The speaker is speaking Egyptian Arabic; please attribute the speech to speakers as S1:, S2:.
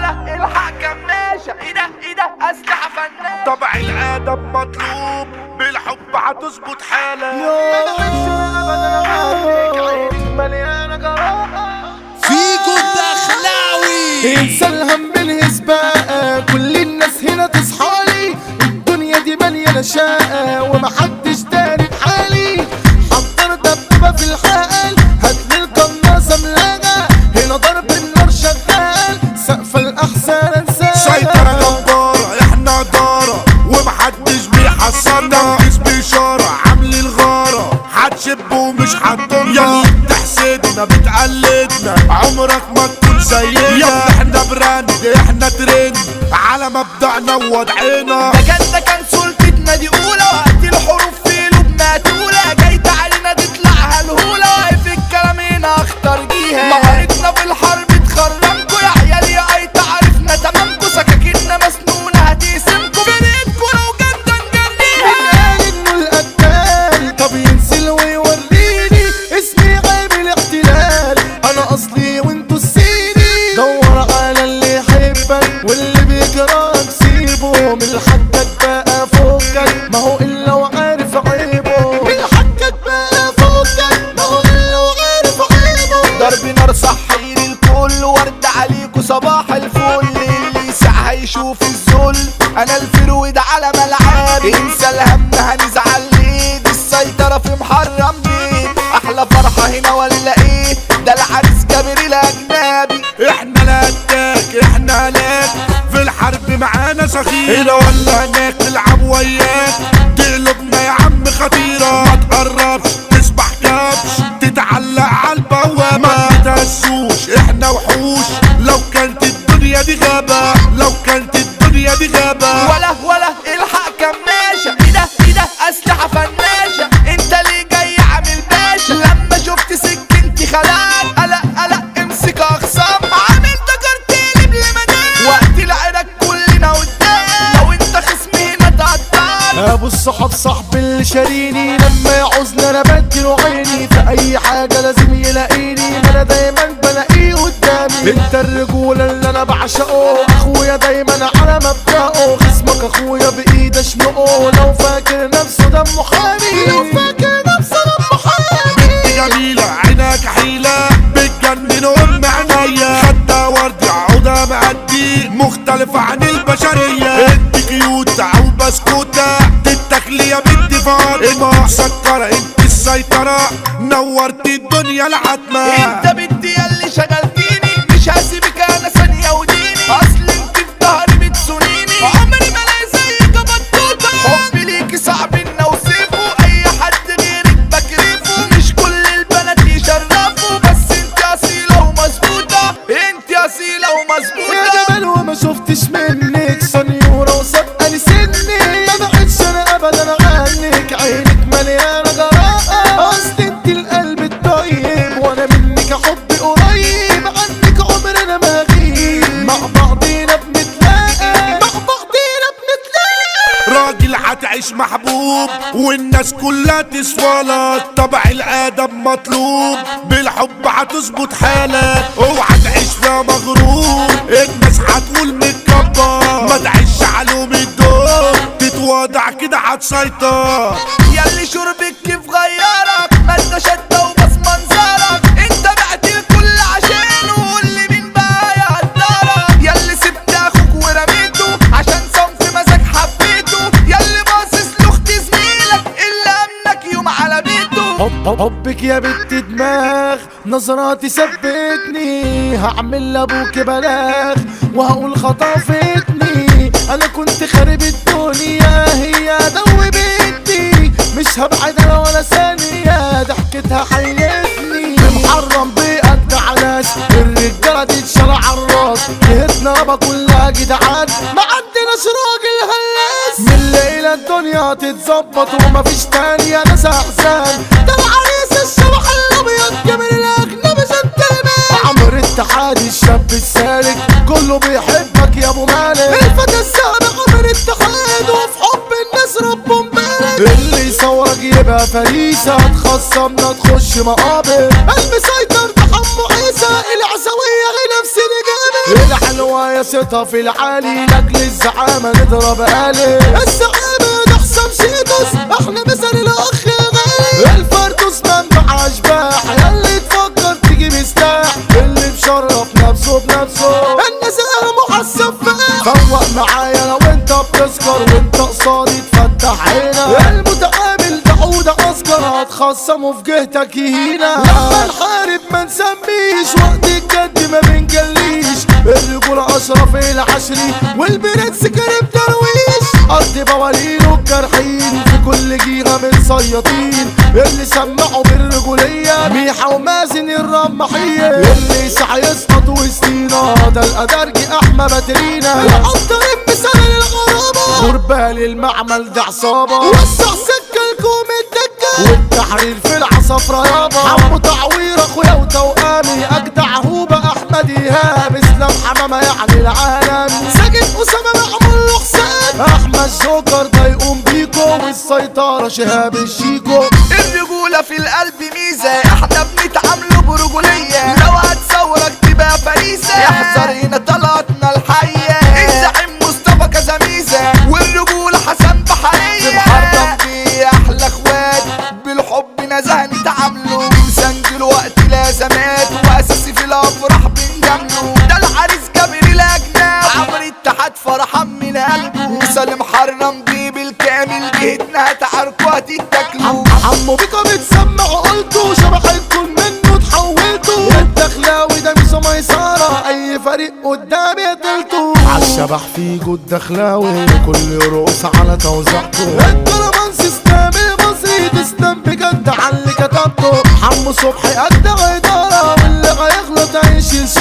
S1: ولا الحق كماشة ايه ده ايه ده اسلحة فنانة
S2: طبع الادب مطلوب بالحب هتظبط حالك
S1: مليانة جراءة
S3: فيكو الدخلاوي
S4: انسى الهم بالهسباء كل الناس هنا تصحالي الدنيا دي مليانة شقة ومحدش داري بحالي حضر دبابة في الحال هاتلي القناصة ملاجة هنا ضرب النار شغال سقف الأحسن انساها
S2: سيطرة جبارة احنا دارة ومحدش بيحصلنا مفيش بإشارة عامل الغارة هتشب ومش هتضرنا يا اللي بتحسدنا بتقلدنا عمرك ما تكون زينا يا احنا براند احنا ترند على مبدأنا ووضعنا
S1: ده كان ده كان سلطتنا دي اولى وقت الحروف في لبنا تولى جاي علينا تطلع هالهولة واقف الكلام هنا اختار جيها مهارتنا في الحرب تخرمكوا يا عيال يا اي تعرفنا تمامكوا سكاكيننا مسنونة هتقسمكوا فرقتكوا لو جدا نجريها
S4: قال انه القتال طب ينزل ويوريني اسمي غايب الاحتلال انا اصلي وانتو السيني دور على اللي يحبك واللي بيكرهك سيبه من حدك بقى فوقك ما هو الا وعارف عيبه من حدك بقى فوقك ما هو الا وعارف عيبه
S1: ضرب نار صحير الكل ورد عليكوا صباح الفل اللي يسعى يشوف الذل انا الفرويد على ملعبي انسى الهم هنزعل ليه دي السيطرة في محرم بيت احلى فرحة هنا ولا ايه ده العريس جابر الاجنبي
S2: احنا لا اتاك احنا لك في الحرب معانا سخير هنا ولا هناك نلعب وياك تقلبنا يا عم خطيرة ما تقربش تسبح كبش تتعلق على البوابة ما تتهزوش احنا وحوش لو كانت الدنيا دي غابة لو كانت الدنيا دي غابة
S1: ولا ولا الحق كماشة ايه ده ايه ده اسلحة فناشة انت ليه جاي عامل باشا لما شفت سكنتي خلاك قلق قلق امسك اخصام عامل تجرتي لمدام وقت العرق كلنا قدام لو انت خصمي هنا تقطعني
S4: ابو الصحاب صاحب اللي شاريني لما يعوزني انا بديله عيني في اي حاجه لازم يلاقيني ما انا دايما بلاقيه قدامي انت الرجوله اللي انا بعشقه اخويا دايما على مبدأه خصمك اخويا بايد اشنقه لو فاكر نفسه دمه حامي لو فاكر نفسه دمه حامي
S2: جميلة عينك حيلة بتجنن ام عينيا خدها ورد عودة معدي مختلفة عن البشرية انت كيوت او بسكوتة تتاكلي يا بنت فاطمة مسكرة انت السيطرة نورت الدنيا العتمة
S1: انت بنتي اللي شغلتيني مش هسيبك انا ثانية وديني اصل انت في ظهري بتسونيني عمري ما الاقي زيك يا بطوطة حبي ليكي صعب ان اوصفه اي حد غيرك بكرفه مش كل البنات يشرفوا بس انت اصيلة ومظبوطة انت اصيلة
S4: يا
S1: ومظبوطة
S4: جمال وما شفتش منك سنيورة وسابقة لسني ما بعدش انا ابدا عنك عينك مليانة جراءة اصل انت القلب الطيب وانا منك حبي قريب عنك عمرنا ما غيب مع بعضينا بنتلاقى مع بعضينا بنتلاقى
S2: راجل هتعيش محبوب والناس كلها تسوالك طبع الادب مطلوب بالحب هتظبط حالك اوعى تعيش فيها مغرور الناس هتقول متكبر ما تعيش علوم الدور تتواضع كده هتسيطر
S1: ياللي شربك كيف غيرك ما انت شدة وبس منظرك انت بعت الكل عشانه واللي مين بقى يقدرك ياللي سبت اخوك ورميته عشان صنف مزاج حبيته ياللي باصص لاخت زميلك اللي امنك يوم على بيته
S4: حب حب- حبك يا بنت دماغ نظراتي ثبتني هعمل لابوك بلاغ وهقول خطفتني انا كنت خارب الدنيا هي دوبتني مش هبعد انا ولا ثانية ضحكتها حيتني محرم بيقد على ناس الرجالة دي تشال على الراس جهتنا يابا كلها جدعان ما عندناش راجل هلاس من الليلة الدنيا تتظبط ومفيش تانية ناس احزان ده العريس الشبح الابيض جميل الاجنبي جنتلمان عمرو الاتحادي الشاب السالك كله بيحبك يا ابو مالك الفتى السابق عمرو الاتحاد وفي حب الناس ربهم بالك اللي يصورك يبقى فريسة تخصمنا تخش مقابر المسيطر ده حمو عيسى العسوية غير نفس الجانب الحلوة يا صيتها في العالي لاجل الزعامة نضرب آلي الزعامة ده حسام شيتوس احنا مثل الاخ غالي الفردوس منبع اشباح ياللي تفكر تيجي مستاح اللي مشرف نفسه بنفسه الناس محسب فاح فوق معايا لو انت بتسكر وانت قصادي تفتح عينك المتعامل ده عودة اسكر هتخصمه في جهتك يهينا لما نحارب ما نسميش وقت الجد ما بنجليش الرجولة اشرف العشري والبرنس كريم درويش ارض بوالين والجرحين في كل جيرة من صياطين اللي سمعوا بالرجولية ميحة ومازن الرمحية اللي يسعى يسقط وسطينا ده الادرجي احمد باترينا العنطر مثال الغرابة غربال المعمل ده عصابة وسع سكة الكوم الدكة والتحرير في العصافرة يابا عمو تعوير اخويا وتوامي اجدع هوبة احمد ايهاب اسلام حمامة يعني العالم ساجد اسامة معمول له حساب احمد جوكر ده يقوم بيكو والسيطرة شهاب الشيكو
S1: الرجولة في القلب ميزة احنا بنتعاملوا برجولية لو هتصورك تبقى فريسة احذر هنا طلعتنا الحية الزعيم مصطفى كذا ميزة والرجولة حسن بحرية محرم بيه احلى اخوات بالحب نزهة نتعاملوا بنسجل وقت لازمات واساسي في الافراح بنجامله ده العريس جابر الاجناب عمرو اتحاد فرحان من قلبه وسالم حرم بيه بالكامل جهتنا هتعاركوا هتتاكلوا
S4: عمو بيكا بتسمع قلته شبح الكل منه تحولته الدخلاوي ده مش ميسارة اي فريق قدامي قتلته عالشبح في جود دخلاوي كل يرقص على توزيعته الكرمان سيستم المصري تسلم بجد على اللي كتبته حمو صبحي قد ادارة واللي هيغلط هيشيل